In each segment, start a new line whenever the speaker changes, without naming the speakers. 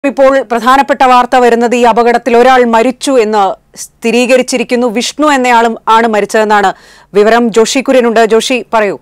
ഇപ്പോൾ പ്രധാനപ്പെട്ട വാർത്ത വരുന്നത് ഈ അപകടത്തിൽ ഒരാൾ മരിച്ചു എന്ന് സ്ഥിരീകരിച്ചിരിക്കുന്നു വിഷ്ണു എന്നയാളും ആണ് മരിച്ചതെന്നാണ് വിവരം ജോഷി കുര്യനുണ്ട് ജോഷി പറയൂ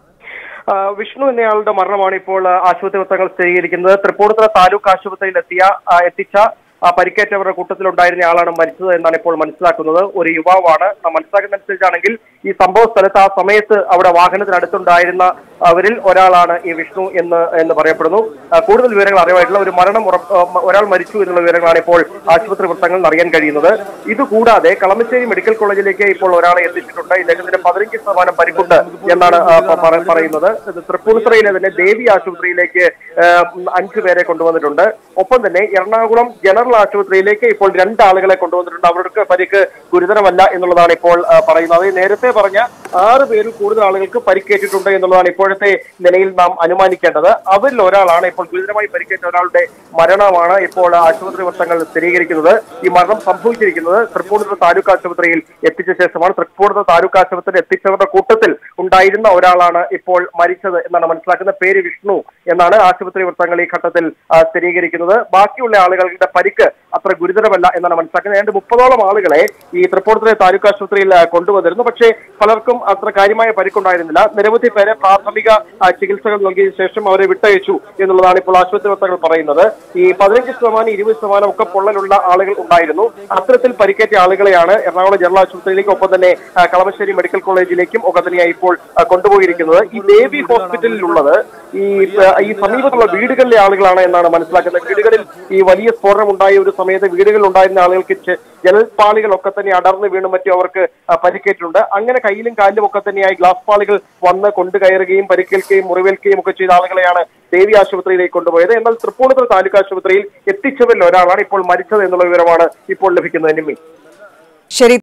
ആ, വിഷ്ണു എന്നയാളുടെ മരണമാണ് ഇപ്പോൾ ആ, ആശുപത്രി വൃത്തങ്ങൾ സ്ഥിരീകരിക്കുന്നത് തൃപ്പൂണിത്തുറ താലൂക്ക് ആശുപത്രിയിൽ എത്തിയ ആ, എത്തിച്ച ആ, പരിക്കേറ്റവരുടെ കൂട്ടത്തിലുണ്ടായിരുന്ന ആളാണ് മരിച്ചത് എന്നാണ് ഇപ്പോൾ മനസ്സിലാക്കുന്നത് ഒരു യുവാവാണ് നാം മനസ്സിലാക്കുന്നതനുസരിച്ചാണെങ്കിൽ ഈ സംഭവ സ്ഥലത്ത് ആ സമയത്ത് അവിടെ വാഹനത്തിനടുത്തുണ്ടായിരുന്ന അവരിൽ ഒരാളാണ് ഈ വിഷ്ണു എന്ന് എന്ന് പറയപ്പെടുന്നു ആ, കൂടുതൽ വിവരങ്ങൾ അറിവായിട്ടുള്ള ഒരു മരണം ഉറപ്പ് ആ, മ- ഒരാൾ മരിച്ചു എന്നുള്ള വിവരങ്ങളാണ് ഇപ്പോൾ ആശുപത്രി വൃത്തങ്ങളിൽ അറിയാൻ കഴിയുന്നത് ഇതുകൂടാതെ കളമശ്ശേരി മെഡിക്കൽ കോളേജിലേക്ക് ഇപ്പോൾ ഒരാളെ എത്തിച്ചിട്ടുണ്ട് ഇദ്ദേഹത്തിന് പതിനഞ്ച് ശതമാനം പരിക്കുണ്ട് എന്നാണ് ആ, പ- പറ- പറയുന്നത് ഇത് തൃപ്പൂണിത്തുറയിലെ തന്നെ ദേവി ആശുപത്രിയിലേക്ക് ആ, അഞ്ചു പേരെ കൊണ്ടുവന്നിട്ടുണ്ട് ഒപ്പം തന്നെ എറണാകുളം ജനറൽ ആശുപത്രിയിലേക്ക് ഇപ്പോൾ രണ്ട് ആളുകളെ കൊണ്ടുവന്നിട്ടുണ്ട് അവർക്ക് പരിക്ക് ഗുരുതരമല്ല എന്നുള്ളതാണ് ഇപ്പോൾ ആ, പറയുന്നത് ഈ നേരത്തെ പറഞ്ഞ ആറ് പേരിൽ കൂടുതൽ ആളുകൾക്ക് പരിക്കേറ്റിട്ടുണ്ട് എന്നുള്ളതാണ് ഇപ്പോഴത്തെ നിലയിൽ നാം അനുമാനിക്കേണ്ടത് അവരിൽ ഒരാളാണ് ഇപ്പോൾ ഗുരുതരമായി പരിക്കേറ്റ ഒരാളുടെ മരണമാണ് ഇപ്പോൾ ആശുപത്രി വൃത്തങ്ങൾ സ്ഥിരീകരിക്കുന്നത് ഈ മരണം സംഭവിച്ചിരിക്കുന്നത് തൃപ്പൂണിത്തുറ താലൂക്ക് ആശുപത്രിയിൽ എത്തിച്ച ശേഷമാണ് തൃപ്പൂണിത്തുറ താലൂക്ക് ആശുപത്രിയിൽ എത്തിച്ചവരുടെ കൂട്ടത്തിൽ ഉണ്ടായിരുന്ന ഒരാളാണ് ഇപ്പോൾ മരിച്ചത് എന്നാണ് മനസ്സിലാക്കുന്നത് പേര് വിഷ്ണു എന്നാണ് ആശുപത്രി വൃത്തങ്ങൾ ഈ ഘട്ടത്തിൽ ആ, സ്ഥിരീകരിക്കുന്നത് ബാക്കിയുള്ള ആളുകളുടെ പരിക്ക് അത്ര ഗുരുതരമല്ല എന്നാണ് മനസ്സിലാക്കുന്നത് ഏതാണ്ട് മുപ്പതോളം ആളുകളെ ഈ തൃപ്പൂണിത്തുറ താലൂക്ക് ആശുപത്രിയിൽ ആ, കൊണ്ടുവന്നിരുന്നു പക്ഷേ പലർക്കും അത്ര കാര്യമായ പരിക്കുണ്ടായിരുന്നില്ല നിരവധി പേരെ പ്രാഥമിക ആ, ചികിത്സകൾ നൽകിയ ശേഷം അവരെ വിട്ടയച്ചു എന്നുള്ളതാണ് ഇപ്പോൾ ആശുപത്രി വൃത്തങ്ങൾ പറയുന്നത് ഈ പതിനഞ്ച് ശതമാനം ഇരുപത് ശതമാനം ഒക്കെ പൊള്ളലുള്ള ആളുകൾ ഉണ്ടായിരുന്നു അത്തരത്തിൽ പരിക്കേറ്റ ആളുകളെയാണ് എറണാകുളം ജനറൽ ആശുപത്രിയിലേക്കും ഒപ്പം തന്നെ ആ, കളമശ്ശേരി മെഡിക്കൽ കോളേജിലേക്കും ഒക്കെ തന്നെയാണ് ഇപ്പോൾ ആ, കൊണ്ടുപോയിരിക്കുന്നത് ഈ ദേവി ഹോസ്പിറ്റലിലുള്ളത് ഈ ആ, ഈ സമീപത്തുള്ള വീടുകളിലെ ആളുകളാണ് എന്നാണ് മനസ്സിലാക്കുന്നത് വീടുകളിൽ ഈ വലിയ സ്ഫോടനം ഉണ്ടായ ഒരു സമയത്ത് വീടുകളിൽ ഉണ്ടായിരുന്ന ആളുകൾക്ക് ചെ- ജനൽപ്പാളികളൊക്കെ തന്നെ അടർന്നു വീണും മറ്റും അവർക്ക് ആ, പരിക്കേറ്റിട്ടുണ്ട് അങ്ങനെ കയ്യിലും കാലിലും ഒക്കെ തന്നെയായി ഗ്ലാസ് പാളികൾ വന്ന് കൊണ്ടുകയറുകയും പരിക്കേൽക്കുകയും മുറിവേൽക്കുകയും ഒക്കെ ചെയ്ത ആളുകളെയാണ് ദേവി ആശുപത്രിയിലേക്ക് കൊണ്ടുപോയത് എന്നാൽ തൃപ്പൂണിത്തുറ താലൂക്ക് ആശുപത്രിയിൽ എത്തിച്ചവരിൽ ഒരാളാണ് ഇപ്പോൾ മരിച്ചത് എന്നുള്ള വിവരമാണ് ഇപ്പോൾ ലഭിക്കുന്നത് നിമ്മി
ശരി